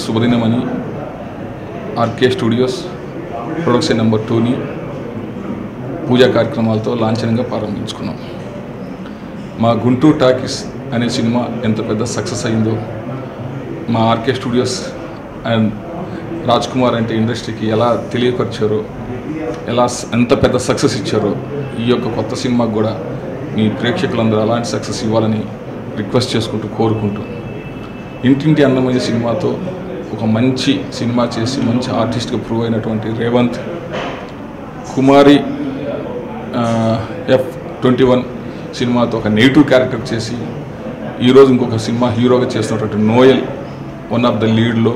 శుభదినమని RK studios production number టూని పూజా కార్యక్రమాలతో లాంఛనంగా ప్రారంభించుకున్నాం మా గుంటూరు టాకీస్ అనే సినిమా ఎంత పెద్ద సక్సెస్ అయిందో మా RK studios and Raj Kumar అంటే ఇండస్ట్రీకి ఎలా తెలియపరిచారో ఎలా స- ఎంత పెద్ద సక్సెస్ ఇచ్చారో ఈ యొక్క కొత్త సినిమాకు కూడా మీ ప్రేక్షకులందరూ అలాంటి సక్సెస్ ఇవ్వాలని రిక్వెస్ట్ చేసుకుంటూ కోరుకుంటూ ఇంటింటి అందమైన సినిమాతో ఒక మంచి సినిమా చేసి మంచి ఆర్టిస్ట్గా ప్రూవ్ అయినటువంటి Revanth Kumari F twenty one సినిమాతో ఒక నెగిటివ్ క్యారెక్టర్ చేసి ఈరోజు ఇంకొక సినిమా హీరోగా చేస్తున్నటువంటి నోయల్ వన్ ఆఫ్ ద లీడ్లో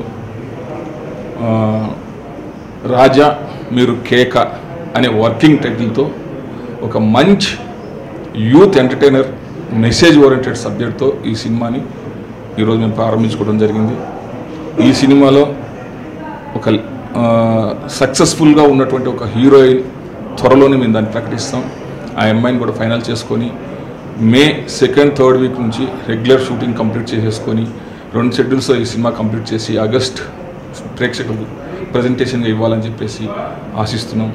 రాజా మీరు కేక అనే వర్కింగ్ టైటిల్తో ఒక మంచి యూత్ ఎంటర్టైనర్ మెసేజ్ ఓరియంటెడ్ సబ్జెక్ట్తో ఈ సినిమాని ఈరోజు మేము ప్రారంభించుకోవడం జరిగింది ఈ సినిమాలో ఒక సక్సెస్ఫుల్గా ఉన్నటువంటి ఒక హీరోయిన్ త్వరలోనే మేము దాన్ని ప్రకటిస్తాం ఆ అమ్మాయిని కూడా ఫైనల్ చేసుకొని మే సెకండ్ థర్డ్ వీక్ నుంచి రెగ్యులర్ షూటింగ్ కంప్లీట్ చేసేసుకొని రెండు షెడ్యూల్స్తో ఈ సినిమా కంప్లీట్ చేసి ఆగస్ట్ ప్రేక్షకులకు ప్రజెంటేషన్గా ఇవ్వాలని చెప్పేసి ఆశిస్తున్నాం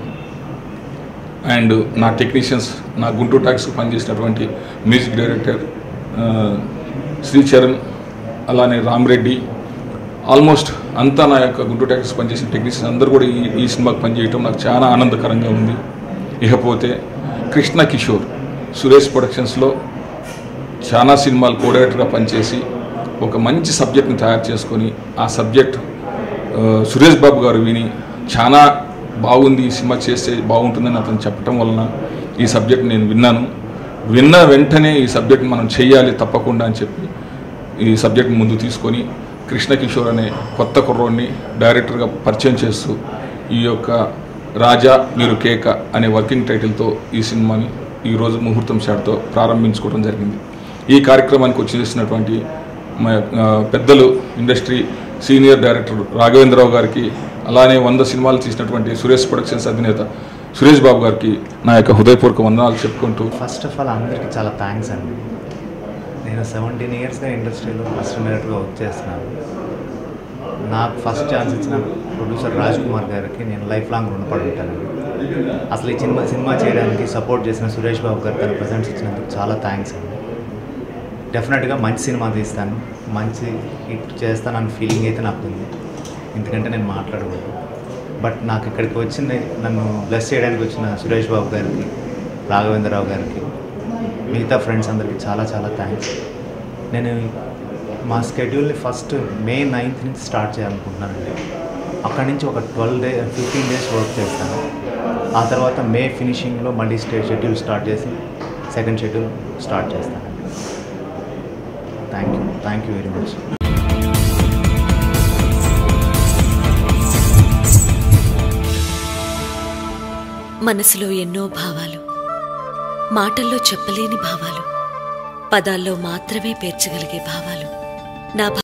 అండ్ నా టెక్నీషియన్స్ నా గుంటూరు టాక్స్ పనిచేసినటువంటి మ్యూజిక్ డైరెక్టర్ ఆ, శ్రీచరణ్ అలానే రామరెడ్డి ఆల్మోస్ట్ అంతా నా యొక్క గుంటూరు టాక్స్ పనిచేసిన టెక్నీషియన్స్ అందరూ కూడా ఈ ఈ సినిమాకి పనిచేయటం నాకు చాలా ఆనందకరంగా ఉంది ఇకపోతే కృష్ణ కిషోర్ సురేష్ ప్రొడక్షన్స్లో చాలా సినిమాలు కోడైరెక్టర్గా పనిచేసి ఒక మంచి సబ్జెక్ట్ని తయారు చేసుకొని ఆ సబ్జెక్ట్ ఆ, సురేష్ బాబు గారు విని చాలా బాగుంది ఈ సినిమా చేస్తే బాగుంటుందని అతను చెప్పటం వలన ఈ సబ్జెక్ట్ నేను విన్నాను విన్న వెంటనే ఈ సబ్జెక్ట్ మనం చేయాలి తప్పకుండా అని చెప్పి ఈ సబ్జెక్ట్ ముందు తీసుకొని కృష్ణ కిషోర్ అనే కొత్త కుర్రోడిని డైరెక్టర్గా పరిచయం చేస్తూ ఈ యొక్క రాజా మీరు కేక అనే వర్కింగ్ టైటిల్తో ఈ సినిమాని ఈరోజు ముహూర్తం షాట్తో ప్రారంభించుకోవడం జరిగింది ఈ కార్యక్రమానికి వచ్చి చేసినటువంటి మా ఆ, పెద్దలు ఇండస్ట్రీ సీనియర్ డైరెక్టర్ రాఘవేంద్రరావు గారికి అలానే వంద సినిమాలు తీసినటువంటి సురేష్ ప్రొడక్షన్స్ అధినేత సురేష్ బాబు గారికి నా యొక్క హృదయపూర్వక వందనాలు చెప్పుకుంటూ ఫస్ట్ ఆఫ్ ఆల్ అందరికీ చాలా థ్యాంక్స్ అండి నేను సెవెంటీన్ ఇయర్స్గా ఇండస్ట్రీలో ఫస్ట్ డైరెక్టర్గా వర్క్ చేస్తున్నాను నాకు ఫస్ట్ ఛాన్స్ ఇచ్చిన ప్రొడ్యూసర్ రాజ్ కుమార్ గారికి నేను లైఫ్ లాంగ్ రుణపడి ఉంటానండి అసలు ఈ సినిమా సినిమా చేయడానికి సపోర్ట్ చేసిన సురేష్ బాబు గారు తన ప్రజెంట్స్ ఇచ్చినందుకు చాలా థ్యాంక్స్ అండి డెఫినెట్గా మంచి సినిమా తీస్తాను మంచి హిట్ చేస్తానన్న ఫీలింగ్ అయితే నాకు ఉంది ఎందుకంటే నేను మాట్లాడకూడదు బట్ నాకు ఇక్కడికి వచ్చింది నన్ను బ్లెస్ చేయడానికి వచ్చిన సురేష్ బాబు గారికి రాఘవేంద్రరావు గారికి మిగతా ఫ్రెండ్స్ అందరికీ చాలా చాలా థ్యాంక్స్ నేను మా స్కెడ్యూల్ని ఫస్ట్ మే నైన్త్ నుంచి స్టార్ట్ చేయాలనుకుంటున్నానండి అక్కడి నుంచి ఒక twelve day fifteen days work చేస్తాను ఆ తర్వాత మే ఫినిషింగ్లో మళ్ళీ స్టే షెడ్యూల్ స్టార్ట్ చేసి సెకండ్ షెడ్యూల్ స్టార్ట్ చేస్తానండి thank you thank you very much మనసులో ఎన్నో భావాలు మాటల్లో చెప్పలేని భావాలు పదాల్లో మాత్రమే పేర్చగలిగే భావాలు నా